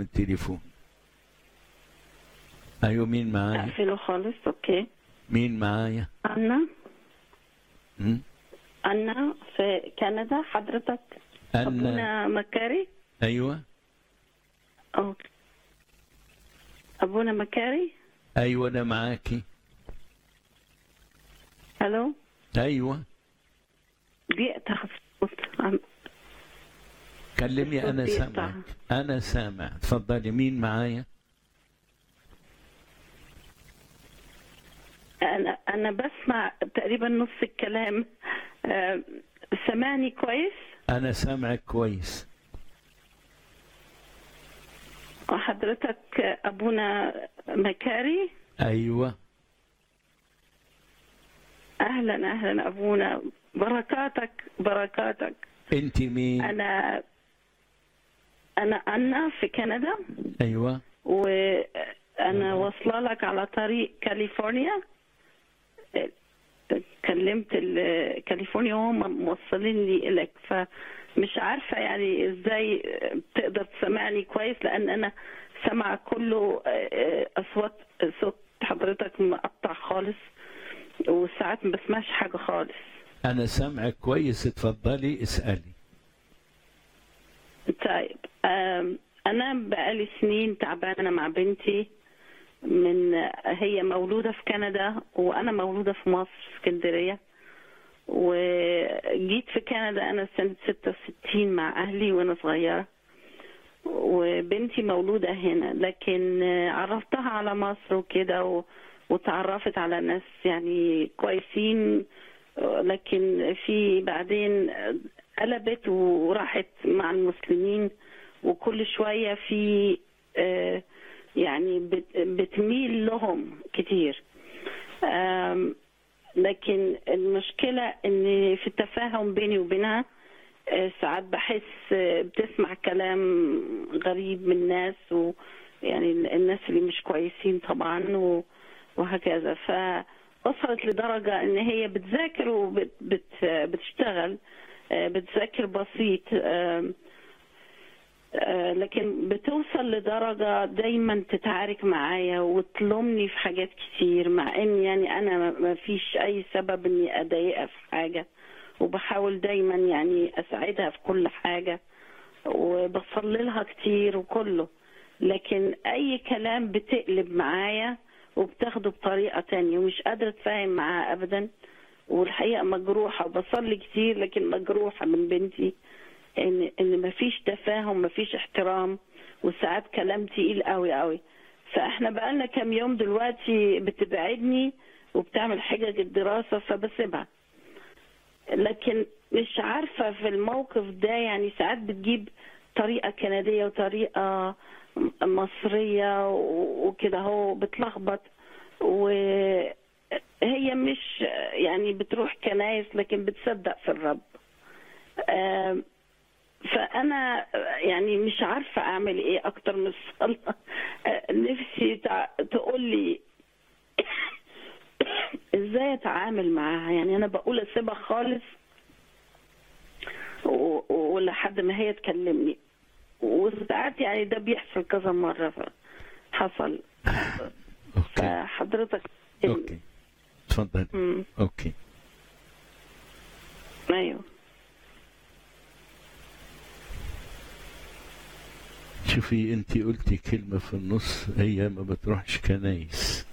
التليفون ايوه مين معايا اقفله خالص اوكي مين معايا انا م? انا في كندا حضرتك انا ابونا مكاري ايوه اوكي ابونا مكاري ايوه انا معاكي الو ايوه بيقطع الصوت عم- كلمني انا الصوت سامعك بيقطع. انا سامع اتفضلي مين معايا انا انا بسمع تقريبا نص الكلام آه، سامعني كويس انا سامعك كويس وحضرتك ابونا مكاري ايوه اهلا اهلا ابونا بركاتك بركاتك انت مين انا انا انا في كندا ايوه وانا واصله لك على طريق كاليفورنيا كلمت ال- كاليفورنيا وهم موصلين لي اليك فمش عارفه يعني ازاي تقدر تسمعني كويس لان انا سامعه كله اصوات صوت حضرتك مقطع خالص وساعات ما بسمعش حاجه خالص انا سامعك كويس اتفضلي اسالي طيب آم، انا بقالي سنين تعبانه مع بنتي من هي مولوده في كندا وانا مولوده في مصر في اسكندريه وجيت في كندا انا سنه 66 مع اهلي وانا صغيره وبنتي مولوده هنا لكن عرفتها على مصر وكده و... وتعرفت على ناس يعني كويسين لكن في بعدين قلبت وراحت مع المسلمين وكل شويه في آه، يعني بت- بتميل لهم كتير آم، لكن المشكله ان في التفاهم بيني وبينها آه، ساعات بحس آه، بتسمع كلام غريب من الناس ويعني الناس اللي مش كويسين طبعا و- وهكذا فوصلت لدرجة ان هي بتذاكر وبتشتغل بتذاكر بسيط آم، آه، لكن بتوصل لدرجة دايما تتعارك معايا وتلومني في حاجات كتير مع ان يعني انا ما- ما فيش اي سبب اني اضايقها في حاجة وبحاول دايما يعني اساعدها في كل حاجة وبصلي لها كتير وكله لكن اي كلام بتقلب معايا وبتاخده بطريقة تانية ومش قادرة اتفاهم معاها ابدا والحقيقة مجروحة وبصلي كتير لكن مجروحة من بنتي ان ان مفيش تفاهم مفيش احترام وساعات كلام تقيل قوي قوي فاحنا بقالنا كام يوم دلوقتي بتبعدني وبتعمل حجج الدراسة فبسيبها لكن مش عارفة في الموقف ده يعني ساعات بتجيب طريقة كندية وطريقة مصرية وكده هو بتلخبط وهي مش يعني بتروح كنايس لكن بتصدق في الرب آم، فانا يعني مش عارفه اعمل ايه اكتر من الصلاه آه، نفسي تع- تقول لي ازاي اتعامل معاها يعني انا بقول اسيبها خالص و- ولحد ما هي تكلمني وساعات يعني ده بيحصل كذا مره ف- حصل اوكي فحضرتك اوكي اتفضلي مم، اوكي ايوه شوفي انت قلتي كلمة في النص هي ما بتروحش كنايس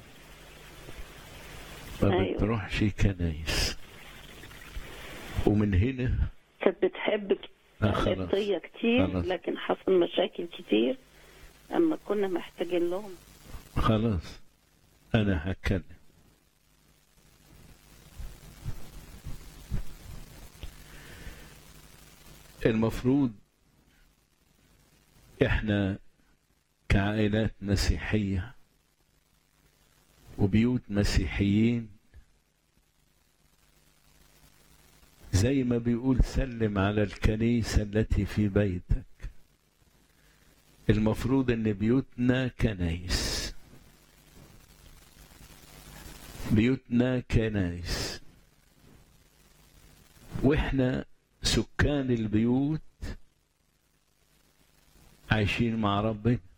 ما أيوة. بتروحش كنايس ومن هنا كانت بتحب آه خلاص قبطية كتير خلاص. لكن حصل مشاكل كتير اما كنا محتاجين لهم خلاص انا هتكلم المفروض احنا كعائلات مسيحية وبيوت مسيحيين زي ما بيقول سلم على الكنيسة التي في بيتك المفروض ان بيوتنا كنايس بيوتنا كنايس واحنا سكان البيوت عايشين مع ربنا